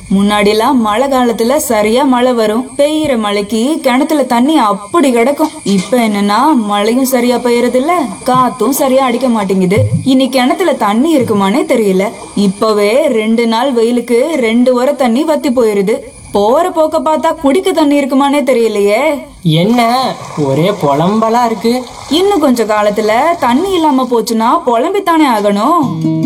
முன்னாடிலாம் மழை காலத்துல சரியா மழை வரும் பெய்யுற மழைக்கு கிணத்துல தண்ணி அப்படி கிடக்கும் இப்ப என்னன்னா மழையும் சரியா பெய்யறது இல்ல காத்தும் சரியா அடிக்க மாட்டேங்குது இனி கிணத்துல தண்ணி இருக்குமானே தெரியல இப்பவே ரெண்டு நாள் வெயிலுக்கு ரெண்டு வர தண்ணி வத்தி போயிருது போற போக்க பார்த்தா குடிக்க தண்ணி இருக்குமானே தெரியலையே என்ன ஒரே புலம்பலா இருக்கு இன்னும் கொஞ்ச காலத்துல தண்ணி இல்லாம போச்சுன்னா புலம்பித்தானே ஆகணும்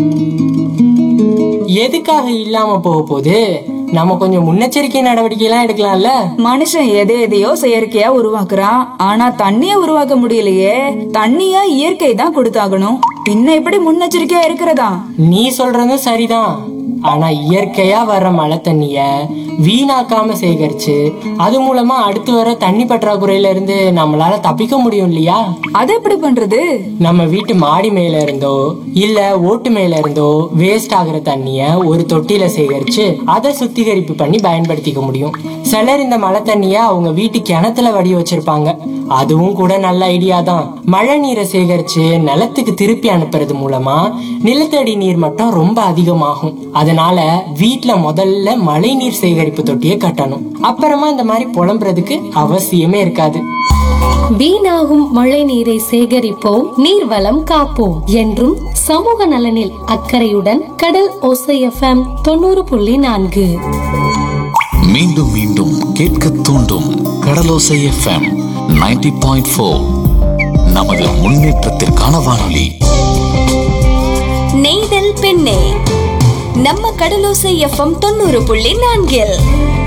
எதுக்காக இல்லாம போக போகுது நம்ம கொஞ்சம் முன்னெச்சரிக்கை நடவடிக்கை எல்லாம் எடுக்கலாம்ல மனுஷன் எதை எதையோ செயற்கையா உருவாக்குறான் ஆனா தண்ணிய உருவாக்க முடியலையே தண்ணிய இயற்கை தான் கொடுத்தாகணும் பின்ன எப்படி முன்னெச்சரிக்கையா இருக்கிறதா நீ சொல்றதும் சரிதான் ஆனா இயற்கையா வர்ற மழை தண்ணிய வீணாக்காம சேகரிச்சு அது மூலமா அடுத்து வர தண்ணி பற்றாக்குறையில இருந்து நம்மளால தப்பிக்க முடியும் இல்லையா அது எப்படி பண்றது நம்ம வீட்டு மாடி மேல இருந்தோ இல்ல ஓட்டு மேல இருந்தோ வேஸ்ட் ஆகுற தண்ணிய ஒரு தொட்டியில சேகரிச்சு அதை சுத்திகரிப்பு பண்ணி பயன்படுத்திக்க முடியும் சிலர் இந்த மழை தண்ணிய அவங்க வீட்டு கிணத்துல வடி வச்சிருப்பாங்க அதுவும் கூட நல்ல ஐடியா தான் மழை நீரை சேகரிச்சு நிலத்துக்கு திருப்பி அனுப்புறது மூலமா நிலத்தடி நீர் மட்டம் ரொம்ப அதிகமாகும் அதனால வீட்ல முதல்ல மழை நீர் சேகரிப்பு தொட்டியை கட்டணும் அப்புறமா இந்த மாதிரி புலம்புறதுக்கு அவசியமே இருக்காது வீணாகும் மழை நீரை சேகரிப்போம் நீர்வளம் காப்போம் என்றும் சமூக நலனில் அக்கறையுடன் கடல் ஓசை எஃப்எம் தொண்ணூறு புள்ளி நான்கு மீண்டும் மீண்டும் கேட்க தூண்டும் கடலோசை எஃப்எம் 90.4 பாயிண்ட் நமது முன்னேற்றத்திற்கான வானொலி நெய்தல் பெண்ணே நம்ம கடலோசை எஃப்எம் தொண்ணூறு புள்ளி நான்கில்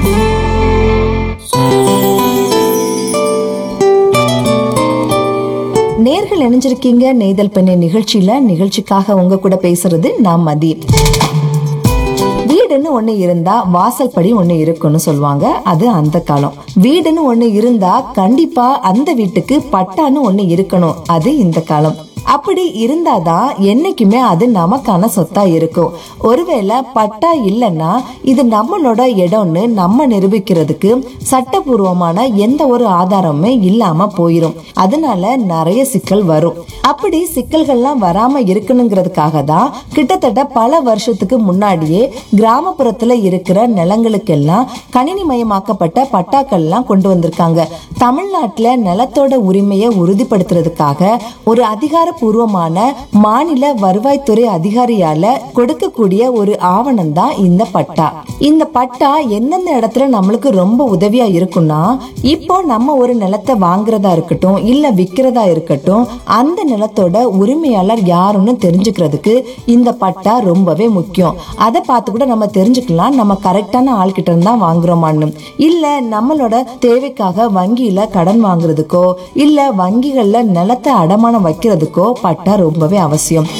நேர்கள் இணைஞ்சிருக்கீங்க நெய்தல் பெண்ணை நிகழ்ச்சியில நிகழ்ச்சிக்காக உங்க கூட பேசுறது நான் மதி வீடுன்னு ஒண்ணு இருந்தா வாசல் படி ஒண்ணு இருக்குன்னு சொல்லுவாங்க அது அந்த காலம் வீடுன்னு ஒண்ணு இருந்தா கண்டிப்பா அந்த வீட்டுக்கு பட்டான்னு ஒண்ணு இருக்கணும் அது இந்த காலம் அப்படி இருந்தாதான் என்னைக்குமே அது நமக்கான சொத்தா இருக்கும் ஒருவேளை பட்டா இல்லைன்னா இது நம்மளோட இடம்னு நம்ம நிரூபிக்கிறதுக்கு சட்டபூர்வமான எந்த ஒரு ஆதாரமுமே இல்லாம போயிரும் அதனால நிறைய சிக்கல் வரும் அப்படி சிக்கல்கள்லாம் வராம இருக்கணுங்கிறதுக்காக தான் கிட்டத்தட்ட பல வருஷத்துக்கு முன்னாடியே கிராமப்புறத்துல இருக்கிற நிலங்களுக்கெல்லாம் கணினிமயமாக்கப்பட்ட பட்டாக்கள்லாம் கொண்டு வந்திருக்காங்க தமிழ்நாட்டுல நிலத்தோட உரிமையை உறுதிப்படுத்துறதுக்காக ஒரு அதிகாரப்பூர்வமான மாநில வருவாய்த்துறை அதிகாரியால கொடுக்கக்கூடிய ஒரு ஆவணம் தான் இந்த பட்டா இந்த பட்டா எந்தெந்த இடத்துல நம்மளுக்கு ரொம்ப உதவியா இருக்கும்னா இப்போ நம்ம ஒரு நிலத்தை வாங்குறதா இருக்கட்டும் இல்ல விக்கிறதா இருக்கட்டும் அந்த நிலத்தோட உரிமையாளர் யாருன்னு தெரிஞ்சுக்கிறதுக்கு இந்த பட்டா ரொம்பவே முக்கியம் அதை பார்த்து கூட நம்ம தெரிஞ்சுக்கலாம் நம்ம கரெக்டான ஆள்கிட்ட இருந்து தான் வாங்குறோமான்னு இல்ல நம்மளோட தேவைக்காக வங்கியில கடன் வாங்குறதுக்கோ இல்ல வங்கிகள்ல நிலத்தை அடமானம் வைக்கிறதுக்கோ பட்டா ரொம்பவே அவசியம்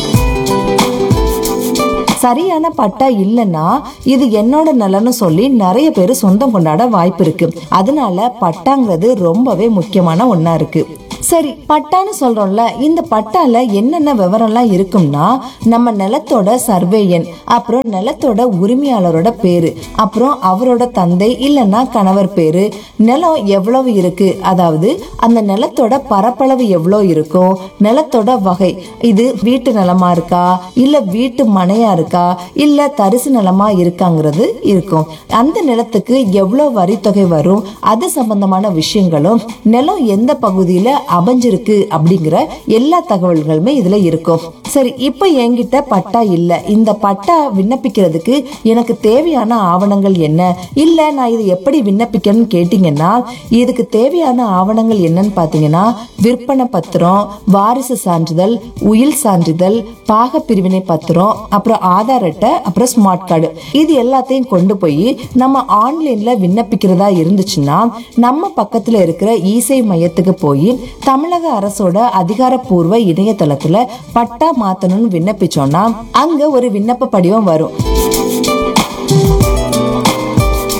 சரியான பட்டா இல்லைன்னா இது என்னோட நிலன்னு சொல்லி நிறைய பேர் சொந்தம் கொண்டாட வாய்ப்பு இருக்கு அதனால பட்டாங்கிறது ரொம்பவே முக்கியமான ஒண்ணா இருக்கு சரி பட்டான்னு சொல்றோம்ல இந்த பட்டால என்னென்ன விவரம்லாம் இருக்கும்னா நம்ம நிலத்தோட சர்வே எண் அப்புறம் நிலத்தோட உரிமையாளரோட பேரு அப்புறம் அவரோட தந்தை இல்லைன்னா கணவர் பேரு நிலம் எவ்வளவு இருக்கு அதாவது அந்த நிலத்தோட பரப்பளவு எவ்வளோ இருக்கும் நிலத்தோட வகை இது வீட்டு நிலமா இருக்கா இல்ல வீட்டு மனையா இருக்கா இல்ல தரிசு நிலமா இருக்காங்கிறது இருக்கும் அந்த நிலத்துக்கு எவ்வளவு வரித்தொகை வரும் அது சம்பந்தமான விஷயங்களும் நிலம் எந்த பகுதியில அமைஞ்சிருக்கு அப்படிங்கிற எல்லா தகவல்களுமே இதுல இருக்கும் சரி இப்ப என்கிட்ட பட்டா இல்ல இந்த பட்டா விண்ணப்பிக்கிறதுக்கு எனக்கு தேவையான ஆவணங்கள் என்ன இல்ல நான் இது எப்படி விண்ணப்பிக்கணும்னு கேட்டீங்கன்னா இதுக்கு தேவையான ஆவணங்கள் என்னன்னு பாத்தீங்கன்னா விற்பனை பத்திரம் வாரிசு சான்றிதழ் உயில் சான்றிதழ் பாக பிரிவினை பத்திரம் அப்புறம் ஆதார் அட்டை அப்புறம் ஸ்மார்ட் கார்டு இது எல்லாத்தையும் கொண்டு போய் நம்ம ஆன்லைன்ல விண்ணப்பிக்கிறதா இருந்துச்சுன்னா நம்ம பக்கத்துல இருக்கிற இசை மையத்துக்கு போய் தமிழக அரசோட அதிகாரப்பூர்வ இணையதளத்துல பட்டா மாத்தணும்னு விண்ணப்பிச்சோம்னா அங்க ஒரு விண்ணப்ப படிவம் வரும்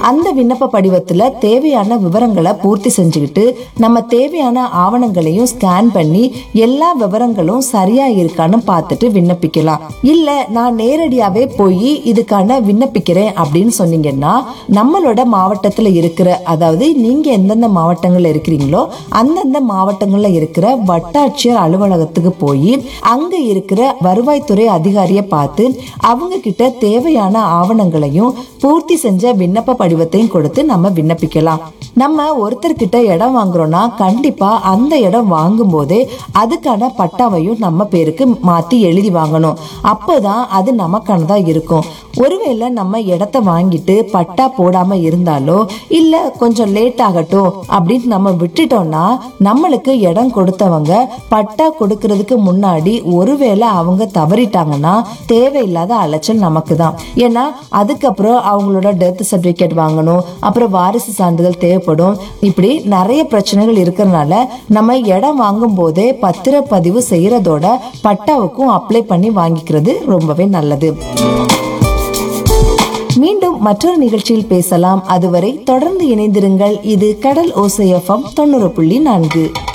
அந்த விண்ணப்ப படிவத்துல தேவையான விவரங்களை பூர்த்தி செஞ்சுக்கிட்டு நம்ம தேவையான ஆவணங்களையும் ஸ்கேன் பண்ணி எல்லா விவரங்களும் சரியா இருக்கான்னு பார்த்துட்டு விண்ணப்பிக்கலாம் இல்ல நான் நேரடியாவே போய் இதுக்கான விண்ணப்பிக்கிறேன் அப்படின்னு சொன்னீங்கன்னா நம்மளோட மாவட்டத்துல இருக்கிற அதாவது நீங்க எந்தெந்த மாவட்டங்கள்ல இருக்கிறீங்களோ அந்தந்த மாவட்டங்கள்ல இருக்கிற வட்டாட்சியர் அலுவலகத்துக்கு போய் அங்க இருக்கிற வருவாய்த்துறை அதிகாரியை பார்த்து அவங்க கிட்ட தேவையான ஆவணங்களையும் பூர்த்தி செஞ்ச விண்ணப்ப படிவத்தையும் கொடுத்து நம்ம விண்ணப்பிக்கலாம் நம்ம ஒருத்தர்கிட்ட இடம் வாங்குறோம்னா கண்டிப்பா அந்த இடம் வாங்கும் போதே அதுக்கான பட்டாவையும் நம்ம பேருக்கு மாத்தி எழுதி வாங்கணும் அப்போதான் அது நமக்கானதா இருக்கும் ஒருவேளை நம்ம இடத்த வாங்கிட்டு பட்டா போடாம இருந்தாலோ இல்ல கொஞ்சம் லேட் ஆகட்டும் அப்படின்னு நம்ம விட்டுட்டோம்னா நம்மளுக்கு இடம் கொடுத்தவங்க பட்டா கொடுக்கறதுக்கு முன்னாடி ஒருவேளை அவங்க தவறிட்டாங்கன்னா தேவையில்லாத அலைச்சல் நமக்கு தான் ஏன்னா அதுக்கப்புறம் அவங்களோட டெத் சர்டிபிகேட் வாங்கணும் அப்புறம் வாரிசு சான்றிதழ் தேவைப்படும் இப்படி நிறைய பிரச்சனைகள் இருக்கிறதுனால நம்ம இடம் வாங்கும் போதே பத்திரப்பதிவு செய்யறதோட பட்டாவுக்கும் அப்ளை பண்ணி வாங்கிக்கிறது ரொம்பவே நல்லது மீண்டும் மற்றொரு நிகழ்ச்சியில் பேசலாம் அதுவரை தொடர்ந்து இணைந்திருங்கள் இது கடல் ஓசையஃபம் தொண்ணூறு புள்ளி நான்கு